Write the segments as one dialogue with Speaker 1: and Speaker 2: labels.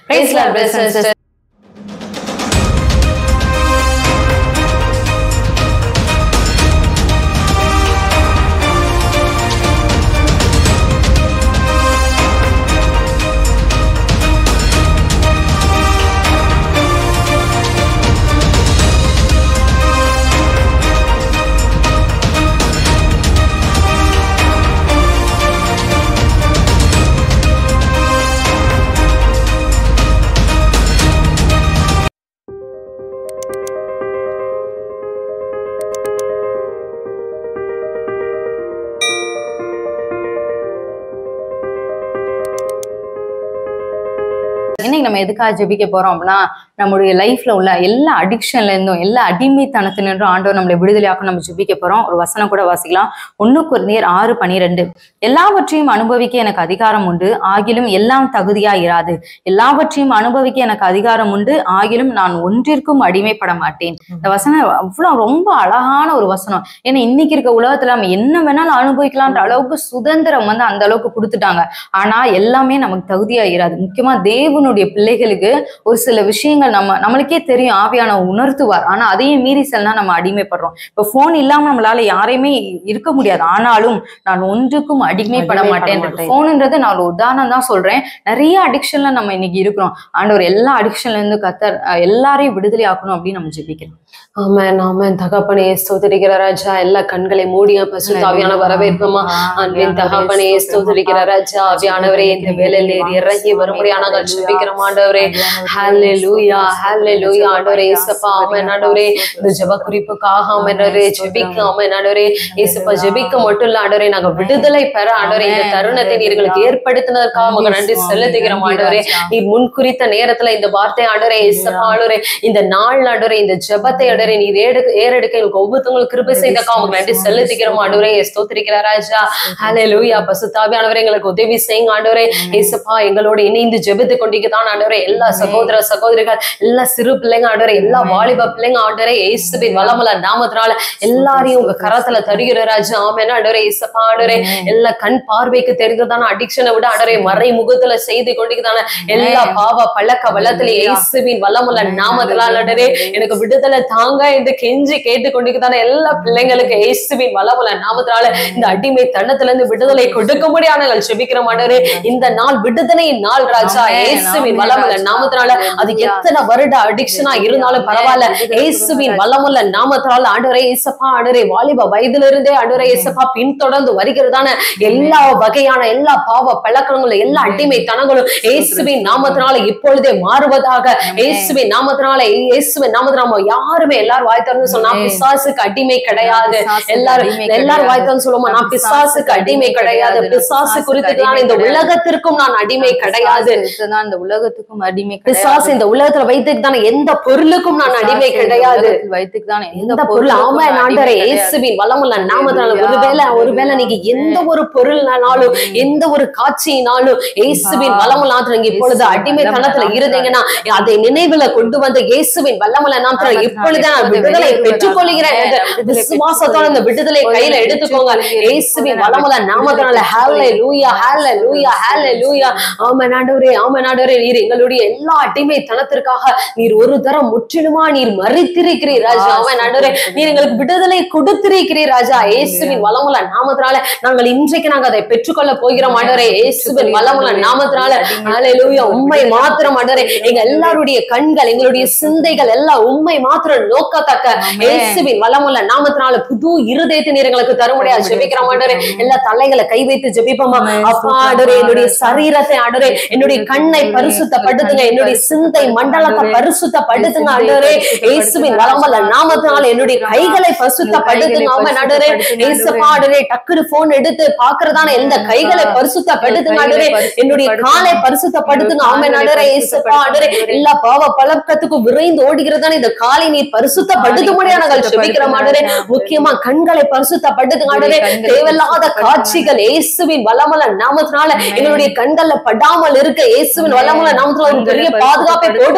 Speaker 1: Praise Lord, brothers and sisters. இன்னைக்கு நம்ம எதுக்காக ஜெபிக்க போறோம் அப்படின்னா நம்மளுடைய லைஃப்ல உள்ள எல்லா அடிக்ஷன்ல இருந்தும் எல்லா அடிமைத்தனத்தினின்றும் ஆண்டவர் நம்மளை விடுதலையாக்க நம்ம ஜெபிக்க போறோம் ஒரு வசனம் கூட வாசிக்கலாம் ஒண்ணு குருந்தியர் ஆறு பனிரெண்டு எல்லாவற்றையும் அனுபவிக்க எனக்கு அதிகாரம் உண்டு ஆகிலும் எல்லாம் தகுதியா இராது எல்லாவற்றையும் அனுபவிக்க எனக்கு அதிகாரம் உண்டு ஆகிலும் நான் ஒன்றிற்கும் அடிமைப்பட மாட்டேன் இந்த வசனம் அவ்வளவு ரொம்ப அழகான ஒரு வசனம் ஏன்னா இன்னைக்கு இருக்க உலகத்துல நம்ம என்ன வேணாலும் அனுபவிக்கலான்ற அளவுக்கு சுதந்திரம் வந்து அந்த அளவுக்கு கொடுத்துட்டாங்க ஆனா எல்லாமே நமக்கு தகுதியா இராது முக்கியமா தேவனுடைய பிள்ளைகளுக்கு ஒரு சில விஷயங்கள் நம்ம நம்மளுக்கே தெரியும் ஆவியான உணர்த்துவார் ஆனா அதையும் மீறி செல்லா நம்ம அடிமைப்படுறோம் இப்ப போன் இல்லாம நம்மளால யாரையுமே இருக்க முடியாது ஆனாலும் நான் ஒன்றுக்கும் அடிமைப்பட
Speaker 2: அடிமைப்பட
Speaker 1: மாட்டேன்
Speaker 2: மாட்டேன்.
Speaker 1: போனுன்றது நான் ஒரு உதாரணம் தான் சொல்றேன் நிறைய அடிக்ஷன்ல நம்ம இன்னைக்கு இருக்கிறோம் ஆண்டவர் எல்லா அடிக்ஷன்ல இருந்து கத்தர் அஹ், எல்லாரையும் விடுதலை ஆக்கணும் அப்படின்னு நம்ம ஜெபிக்கிறோம்
Speaker 2: ஆமென் ஆமென் தகப்பனே ஸ்தோத்திரிக்கிற ராஜா எல்லா கண்களை மூடிய பசுத்தாவியான வரவேற்பமா அன்பின் தகப்பனே ஸ்தோத்திரிக்கிற ராஜா ஆவியானவரே இந்த வேலையில் ஏறி இறங்கி வரும்படியான நாங்கள் ஜெபிக்கிறோம் ஆண்டவரே ஹalleluya ஹalleluya ஆண்டவரே இயேசப்பா ஆமென் ஆண்டவரே இந்த ஜெப குறிப்புக்காக ஆமென் ஆண்டவரே ஜெபிக்க ஆமென் ஆண்டவரே இயேசப்பா ஜெபிக்க மட்டும் இல்ல ஆண்டவரே நாங்க விடுதலை பெற ஆண்டவரே இந்த தருணத்தை நீர் எங்களுக்கு ஏற்படுத்தினதற்காக உமக்கு நன்றி செலுத்துகிறோம் ஆண்டவரே நீர் முன்குறித்த நேரத்துல இந்த வார்த்தை ஆண்டவரே இயேசப்பா ஆண்டவரே இந்த நாள் ஆண்டவரே இந்த ஜெபத்தை ஆண்டவரே நீர் ஏடு ஏறெடுக்க எங்களுக்கு ஒவ்வொருத்தவங்களுக்கு கிருபை செய்தக்கா உமக்கு நன்றி செலுத்திக்கிறோம் ஆண்டவரே ஸ்தோத்திரிக்கிற ராஜா ஹalleluya பசுத்தாவியானவரே எங்களுக்கு உதவி செய்யுங்க ஆண்டவரே இயேசப்பா எங்களோட இணைந்து ஜெபித்து கொண்டிருக்கதான் ஆண்டவரே எல்லா சகோதர சகோதரிகள் எல்லா சிறு பிள்ளைங்க ஆண்டவரே எல்லா வாலிப பிள்ளைங்க ஆண்டவரே இயேசுவின் வளமல நாமத்தினால எல்லாரையும் உங்க கரத்துல தருகிற ராஜா ஆமென் ஆண்டவரே இயேசப்பா ஆண்டவரே எல்லா கண் பார்வைக்கு தெரிந்ததான அடிக்ஷனை விட ஆண்டவரே மறை முகத்துல செய்து கொண்டிருக்கதான எல்லா பாவ பழக்க வளத்துல இயேசுவின் வளமுள்ள நாமத்தினால ஆண்டவரே எனக்கு விடுதலை தாங்க என்று கெஞ்சி கேட்டு கொண்டிருக்கதான எல்லா பிள்ளைங்களுக்கு இயேசுவின் வளமுள்ள நாமத்தினால இந்த அடிமை தன்னத்துல இருந்து விடுதலை கொடுக்க முடியாத நாங்கள் செபிக்கிற ஆண்டவரே இந்த நாள் விடுதலையின் நாள் ராஜா
Speaker 1: ஆமென்,
Speaker 2: இயேசுவின்
Speaker 1: ஆமென்
Speaker 2: வளமுள்ள
Speaker 1: ராஜா.
Speaker 2: நாமத்தினால அது எத்தனை வருட அடிக்ஷனா இருந்தாலும் பரவாயில்ல இயேசுவின் வல்லமுள்ள நாமத்தினால ஆண்டவரே இயேசப்பா ஆண்டவரே வாலிப வயதுல இருந்தே ஆண்டவரே இயேசப்பா பின்தொடர்ந்து வருகிறதான எல்லா வகையான எல்லா பாவ பழக்கங்களும் எல்லா அடிமைத்தனங்களும் இயேசுவின் நாமத்தினால இப்பொழுதே மாறுவதாக இயேசுவின் நாமத்தினால இயேசுவின் நாமத்தினால யாருமே எல்லாரும் வாய் திறந்து சொன்னா
Speaker 1: ஆமென்.
Speaker 2: பிசாசுக்கு அடிமை கிடையாது
Speaker 1: பிசாசுக்கு
Speaker 2: எல்லாரும்
Speaker 1: அடிமை
Speaker 2: எல்லாரும் வாய்
Speaker 1: கிடையாது.
Speaker 2: திறந்து சொல்லுவோம் நான் பிசாசுக்கு அடிமை கிடையாது பிசாசு குறித்து நான் இந்த உலகத்திற்கும் நான் அடிமை கிடையாது
Speaker 1: தான் இந்த உலகத்துக்கும் அடிமை
Speaker 2: பிசாசு இந்த உலகத்துல வைத்துக்கு தானே எந்த பொருளுக்கும் நான் அடிமை கிடையாது
Speaker 1: வைத்துக்கு தான்
Speaker 2: எந்த பொருள் ஆமா ஆண்டவரே இயேசுவின் வல்லமுள்ள நாமத்தினால ஒருவேளை ஒருவேளை நீங்க எந்த ஒரு பொருள்னாலும் எந்த ஒரு காட்சியினாலும் இயேசுவின் வல்லமுள்ள நாமத்துல நீங்க இப்பொழுது அடிமைத்தனத்துல இருந்தீங்கன்னா அதை நினைவுல கொண்டு வந்த இயேசுவின் வல்லமுள்ள நாமத்துல இப்பொழுது நான் விடுதலை பெற்றுக் கொள்கிறேன் என்ற விசுவாசத்தோட இந்த விடுதலை கையில எடுத்துக்கோங்க இயேசுவின் வல்லமுள்ள நாமத்தினால ஹாலே லூயா ஹாலே லூயா ஹாலே லூயா ஆமா ஆண்டவரே ஆமா ஆண்டவரே நீர் எங்களுடைய எல்லா அடிமைத்தனத்திற்காக நீர் ஒரு தரம் முற்றிலுமா நீர் மறித்திருக்கிறீர் ராஜா ஆமென் ஆண்டவரே நீர் எங்களுக்கு விடுதலை கொடுத்திருக்கிறீர் ராஜா இயேசுவின் வளமுள்ள நாமத்தினால நாங்கள் இன்றைக்கு நாங்கள் அதை பெற்றுக்கொள்ள போகிறோம் ஆண்டவரே இயேசுவின் வளமுள்ள நாமத்தினால ஹalleluya உண்மை மாத்திரம் ஆண்டவரே எங்க எல்லாருடைய கண்கள் எங்களுடைய சிந்தைகள் எல்லாம் உண்மை மாத்திரம் நோக்கத்தக்க இயேசுவின் வளமுள்ள நாமத்தினால புது இருதயத்தை நீர் எங்களுக்கு தரும்படியா ஜெபிக்கிறோம் ஆண்டவரே எல்லா தலைகளை கை வைத்து ஜெபிப்போமா அப்பா ஆண்டவரே என்னுடைய சரீரத்தை ஆண்டவரே என்னுடைய கண்ணை பரிசுத்தப்படுத்துங்க என்னுடைய சிந்தை மண்டலத்தை பரிசுத்தப்படுத்துங்க ஆண்டவரே இயேசுவின் வளமல்ல நாமத்தினால என்னுடைய கைகளை பரிசுத்தப்படுத்துங்க ஆமென் ஆண்டவரே இயேசுப்பா ஆண்டவரே டக்குனு போன் எடுத்து பாக்குறதான எந்த கைகளை பரிசுத்தப்படுத்துங்க ஆண்டவரே என்னுடைய காலை பரிசுத்தப்படுத்துங்க ஆமென் ஆண்டவரே இயேசுப்பா ஆண்டவரே எல்லா பாவ பழக்கத்துக்கும் விரைந்து ஓடுகிறதான இந்த காலை நீர் பரிசுத்தப்படுத்தும்படியா நாங்கள் ஜெபிக்கிறோம் ஆண்டவரே முக்கியமா கண்களை பரிசுத்தப்படுத்துங்க ஆண்டவரே தேவையில்லாத காட்சிகள் இயேசுவின் வல்லமல நாமத்தினால எங்களுடைய கண்கள்ல படாமல் இருக்க இயேசுவின் வல்லமல நாமத்தினால ஒரு பெரிய பாதுகாப்பை போடும்படி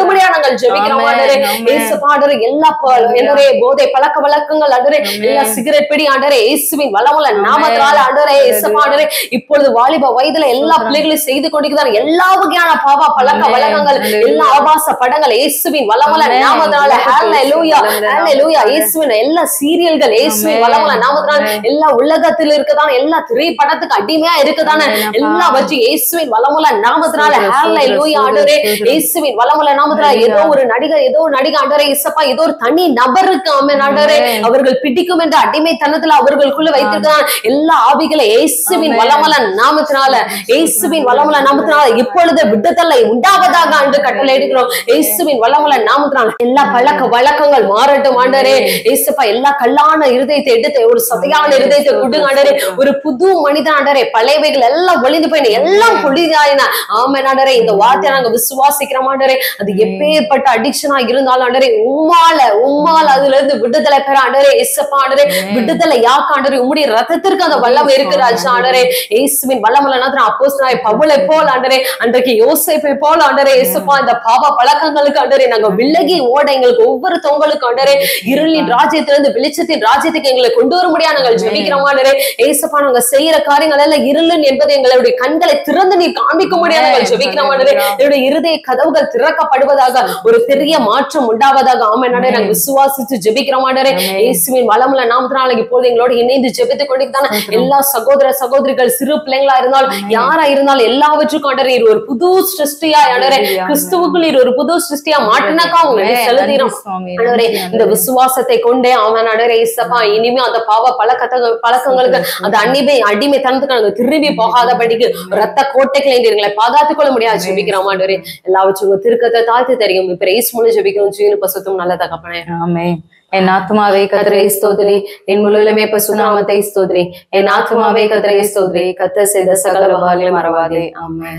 Speaker 2: முடியாது நாங்கள் ஜெபிக்கிறோம்
Speaker 1: ஆமென்,
Speaker 2: ஆண்டவரே
Speaker 1: ஆமென்.
Speaker 2: இயேசுப்பா ஆண்டவரே எல்லா ப- என்னுடைய போதை பழக்க வழக்கங்கள் ஆண்டவரே எல்லா சிகரெட் பிடி ஆண்டவரே இயேசுவின் வளமுள்ள நாமத்தினால ஆண்டவரே இயேசுப்பா ஆண்டவரே இப்பொழுது வாலிப வயதுல எல்லா பிள்ளைகளையும் செய்து கொண்டிருக்கிறார் எல்லா வகையான பாவா பழக்க
Speaker 1: ஆமென்.
Speaker 2: வழக்கங்கள்
Speaker 1: Hallelujah.
Speaker 2: எல்லா ஆபாச படங்கள் இயேசுவின் வளமுள்ள
Speaker 1: ஆமென்.
Speaker 2: நாமத்தினால ஹalleluya
Speaker 1: வல்லமுள்ள
Speaker 2: ஹalleluya
Speaker 1: நாமத்தினால.
Speaker 2: இயேசுவின் எல்லா சீரியல்கள் இயேசுவின்
Speaker 1: ஆமென்.
Speaker 2: வளமுள்ள நாமத்தினால
Speaker 1: ஆமென்.
Speaker 2: எல்லா உலகத்தில் இருக்கதான எல்லா திரைப்படத்துக்கு அடிமையா இருக்குதானே
Speaker 1: ஆமென் அப்பா.
Speaker 2: எல்லாம் வச்சு இயேசுவின் வளமுள்ள நாமத்தினால
Speaker 1: சூத்திரம்,
Speaker 2: ஹalleluya
Speaker 1: சூத்திரம்,
Speaker 2: ஆண்டவரே
Speaker 1: சூத்திரம்.
Speaker 2: இயேசுவின் வளமுள்ள நாமத்தினால
Speaker 1: Hallelujah.
Speaker 2: ஏதோ ஒரு நடிகர் ஏதோ ஒரு நடிகை ஆண்டவரே இயேசப்பா ஏதோ ஒரு தனி நபருக்கு ஆமென் ஆண்டவரே
Speaker 1: ஆமென்.
Speaker 2: அவர்கள் பிடிக்கும் என்ற அடிமைத்தனத்துல அவர்களுக்குள்ள வைத்திருக்கிறான் எல்லா ஆவிகளை இயேசுவின்
Speaker 1: ஆமென்.
Speaker 2: வளமுள்ள நாமத்தினால இயேசுவின் வளமுள்ள நாமத்தினால இப்பொழுது விடுதலை உண்டாவதாக ஆண்டு கட்டளை எடுக்கிறோம் இயேசுவின் வளமுள்ள நாமத்தினால எல்லா பழக்க வழக்கங்கள் மாறட்டும் ஆண்டரே இயேசுப்பா எல்லா கல்லான இருதயத்தை எடுத்து ஒரு சதையான இருதயத்தை கொடுங்க ஆண்டரே ஒரு புது மனிதன் ஆண்டரே பழையவைகள் எல்லாம் ஒளிந்து போயின எல்லாம் புதிதாயின ஆமென் ஆண்டரே இந்த வார்த்தையை நாங்க விசுவாசிக்கிறோம் ஆண்டரே அது எப்பேற்பட்ட அடிக்ஷனா இருந்தாலும் ஆண்டரே உம்மால உம்மால அதுல இருந்து விடுதலை பெற ஆண்டரே இயேசுப்பா ஆண்டரே விடுதலை யாக்கு ஆண்டரே உம்முடைய ரத்தத்திற்கு அந்த வல்லமை இருக்கு ராஜா ஆண்டரே இயேசுவின் வல்லமல்ல அப்போஸ்தலனாய் பவுலை போல் ஆண்டரே அன்றைக்கு யோசேப்பை போல் ஆண்டரே இயேசுப்பா இந்த பாவ பழக்கங்களுக்கு ஆண்டரே நாங்க விலகி ஓட எங்களுக்கு ஒவ்வொருத்தவங்களுக்கு ஆண்டரே இருளின் ராஜ்யத்திலிருந்து வெளிச்சத்தின் ராஜ்யத்துக்கு எங்களை கொண்டு வர முடியாது நாங்கள் ஜெபிக்கிறோம் ஆண்டரே இயேசுப்பா நாங்க செய்யற காரியங்கள் எல்லாம் இருளுன் என்பது எங்களுடைய கண்களை திறந்து நீர் காண்பிக்க முடியாது நாங்கள் ஜெபிக்கிறோம் ஆண்டரே என்னுடைய இருதய கதவுகள் திறக்கப்படுவதாக ஒரு பெரிய மாற்றம் உண்டாவதாக ஆமென் ஆண்டரே நாங்க விசுவாசித்து ஜெபிக்கிறோம் ஆண்டரே இயேசுவின் வளமுள்ள நாமத்தினால இப்பொழுது எங்களோட இணைந்து ஜெபித்துக் கொண்டிருந்தான எல்லா சகோதர சகோதரிகள் சிறு பிள்ளைங்களா இருந்தாலும் யாரா இருந்தாலும் எல்லாவற்றுக்கும் ஆண்டரே நீர் ஒரு புது சிருஷ்டியா ஆண்டரே
Speaker 1: Hallelujah.
Speaker 2: கிறிஸ்துவுக்குள் நீர் ஒரு புது சிருஷ்டியா மாட்டினாக்கா உங்களுக்கு செலுத்திடும்
Speaker 1: சுவாமி
Speaker 2: ஆண்டவரே இந்த விசுவாசத்தை கொண்டே அவன் அடரே இசப்பா இனிமே அந்த பாவ பழக்கத்த பழக்கங்களுக்கு அந்த அடிமை அடிமைத்தனத்துக்கு நாங்க திரும்பி போகாதபடிக்கு ரத்த கோட்டைகளை எங்களை பாதுகாத்துக் கொள்ள முடியாது ஜெபிக்கிறோம் ஆண்டவரே எல்லாவற்றும் உங்க திருக்கத்தை தாழ்த்து தெரியும் இப்ப ரேஸ் மூலம் ஜெபிக்கிறோம் ஜீனு பசுத்தும் நல்ல தகப்பனே
Speaker 1: ஆமே என் ஆத்மாவே கத்தரை ஸ்தோத்ரி என் முழுமே பசுநாமத்தை ஸ்தோத்ரி என் ஆத்மாவே கத்தரை ஸ்தோத்ரி கத்த செய்த சகல வகாலையும் மறவாதே ஆமே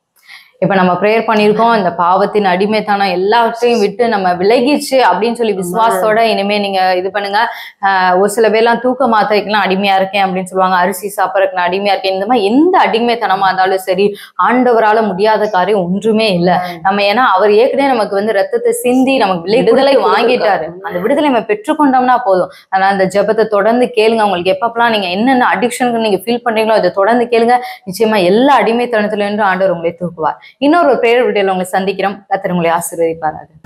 Speaker 1: இப்ப நம்ம ப்ரேயர் பண்ணியிருக்கோம் இந்த பாவத்தின் அடிமைத்தனம் எல்லாவற்றையும் விட்டு நம்ம விலகிச்சு அப்படின்னு சொல்லி விசுவாசத்தோட இனிமே நீங்க இது பண்ணுங்க ஆஹ் ஒரு சில பேர்லாம் தூக்க மாத்திரைக்கெல்லாம் அடிமையா இருக்கேன் அப்படின்னு சொல்லுவாங்க அரிசி சாப்பிட்றதுக்கு நான் அடிமையா இருக்கேன் இந்த மாதிரி எந்த அடிமைத்தனமா இருந்தாலும் சரி ஆண்டவரால முடியாத காரியம் ஒன்றுமே இல்லை நம்ம ஏன்னா அவர் ஏற்கனவே நமக்கு வந்து ரத்தத்தை சிந்தி நமக்கு விடுதலை வாங்கிட்டாரு அந்த விடுதலை நம்ம பெற்றுக்கொண்டோம்னா போதும் அதனால அந்த ஜெபத்தை தொடர்ந்து கேளுங்க உங்களுக்கு எப்பப்பெல்லாம் நீங்க என்னென்ன அடிக்ஷனுக்கு நீங்க ஃபீல் பண்றீங்களோ அதை தொடர்ந்து கேளுங்க நிச்சயமா எல்லா அடிமைத்தனத்துல இருந்து ஆண்டவர் உங்களை தூக்குவார் இன்னொரு ஒரு பிரேயர் வீடியோல உங்களை சந்திக்கிறோம் கத்தர் உங்களை ஆசீர்வதிப்பாராக